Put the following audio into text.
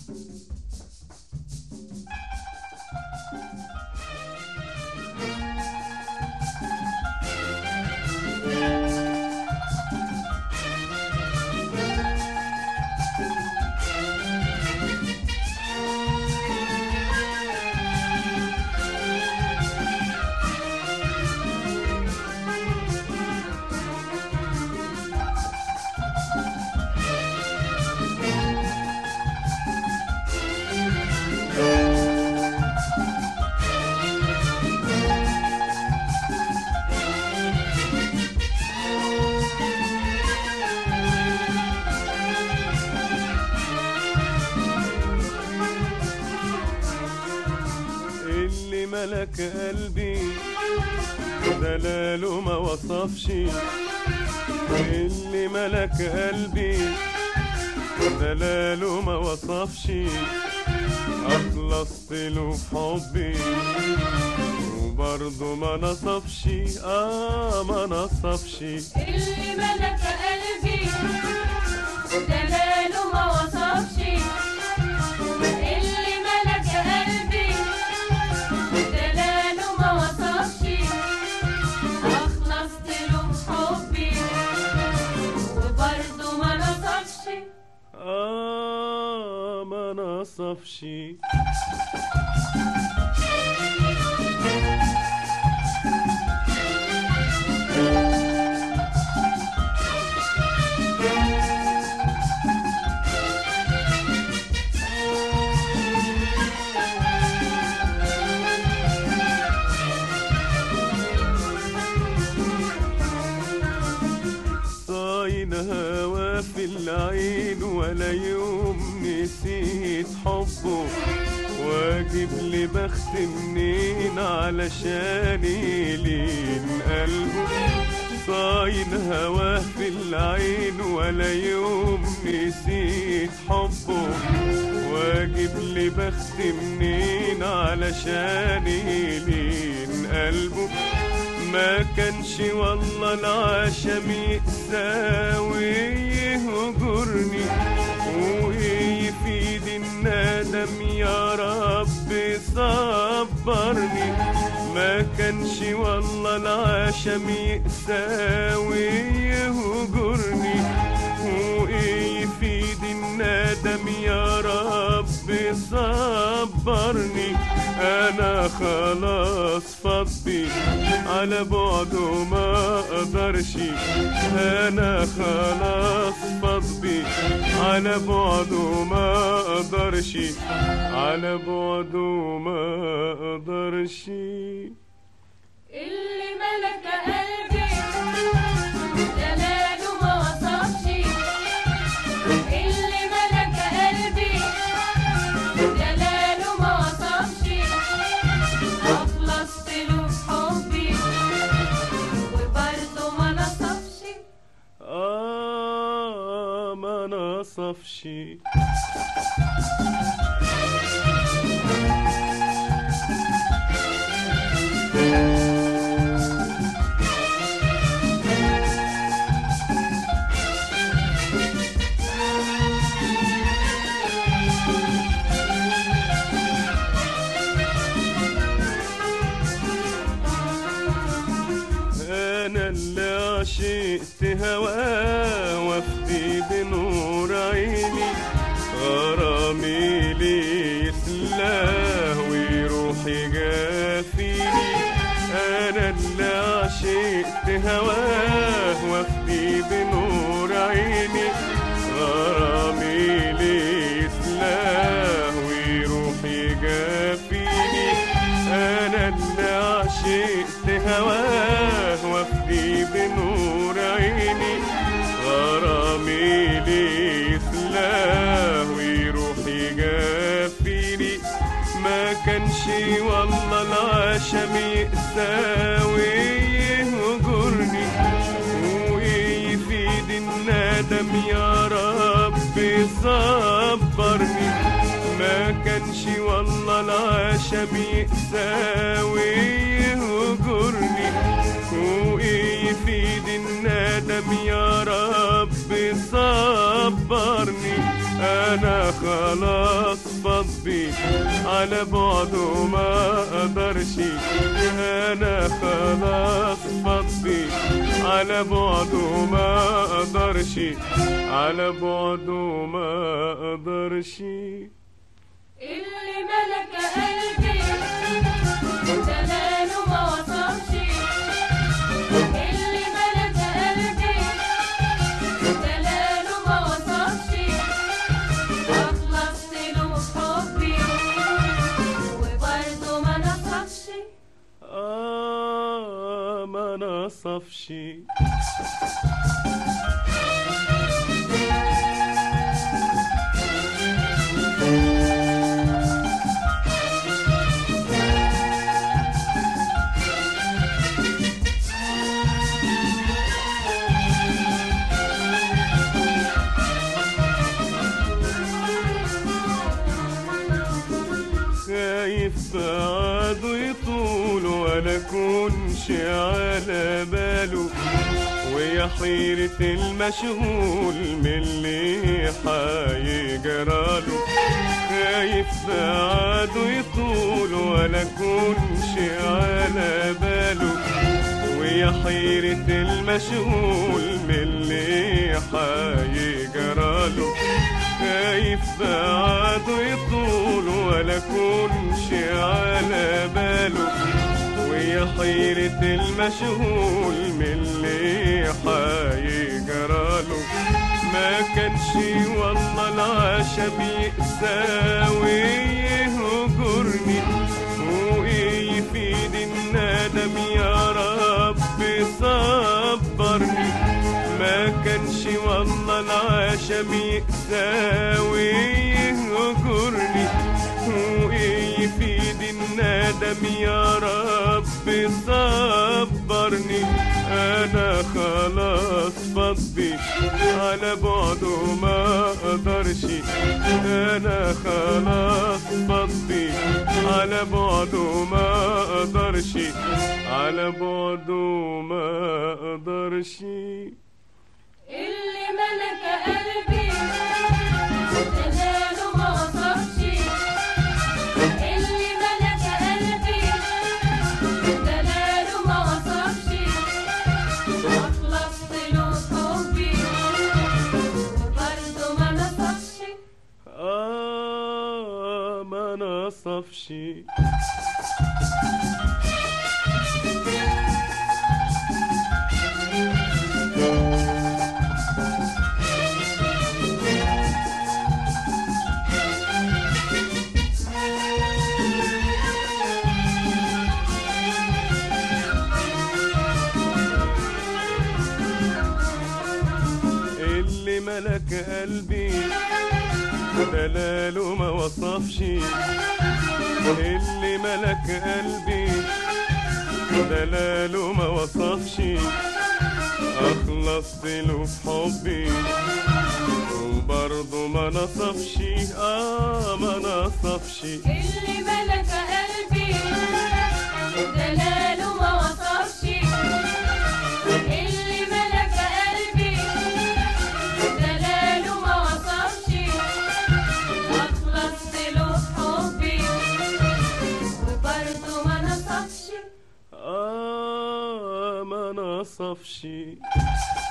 اللي ملك قلبي دلاله ما وصفش اللي ملك قلبي دلاله ما وصفش أخلصت له في حبي وبرضه ما نصفش آه ما نصفش اللي ملك قلبي دلاله ما وصفش اللي ملك قلبي دلاله ما وصفش أخلصت له حبي وبرضه ما نصفش آه ما نصفش صاين هوا في العين ولا يوم نسيت حبه واجيب لي بخت منين علشان يلين قلبه صاين هواه في العين ولا يوم نسيت حبه واجيب لي بخت منين علشان يلين قلبه ما كانش والله العشم يقسى ويهجرني ويفيد الندم يا رب صبرني ما كانش والله العشم يقسى ويهجرني ويفيد الندم يا رب صبرني انا خلاص فضي على بعده ما اقدرش انا خلاص فضي على بعده ما اقدرش على بعده ما اقدرش اللي ملك قلبي دلاله ما وصفش اللي ملك قلبي دلاله ما وصفش أخلصت له في حبي وبرضه ما نصفش آه ما نصفش انا اللي عشقت هواه وافدي بنور عيني غرامي لي يسلاه وروحي جافيني انا اللي عشقت هواه وافدي بنور عيني غرامي لي يسلاه وروحي جافيني انا اللي عشقت هواه وافدي بنور عيني غرامي لي يسلاه وروحي جافيني ما كانش والله العشم يقسى ويهجرني ويفيد الندم يا رب صبرني ما كانش والله العشم يقسى ويهجرني ويفيد الندم يا رب صبرني انا خلاص فضي على بعده ما اقدرش انا خلاص فضي على بعده ما اقدرش على بعده ما اقدرش اللي ملك قلبي دلاله ما وصفش اللي ملك قلبي دلاله ما وصفش أخلصت له حبي وبرضه ما نصفش آه ما نصفش خايف بعده يطول ولا كونش على باله ويا حيرة المشغول من اللي حيجراله خايف بعده يطول ولا كونش على باله ويا حيرة المشغول من اللي حيجراله خايف بعده يطول ولا كونش على باله ويا حيرة المشغول من اللي حيجراله ما كانش والله العشا بيقسى ويهجرني وايه يفيد الندم يا رب صبرني ما كانش والله العشا بيقسى ويهجرني وايه يفيد الندم يا رب صبرني انا خلاص فضي على بعده ما اقدرش انا خلاص فضي على بعده ما اقدرش على بعده ما اقدرش اللي ملك قلبي دلاله ما وصفش اللي ملك قلبي دلاله ما وصفش أخلصت له حبي وبرضه ما نصفش آه ما نصفش اللي ملك قلبي دلاله ما وصفش اللي ملك قلبي دلاله ما وصفش اخلصت له في حبي وبرضه ما نصفش اه ما نصفش اللي ملك قلبي دلاله ما وصفش اللي ملك قلبي دلاله ما وصفش أخلصت له حبي وبرضه ما نصفش آه ما نصفش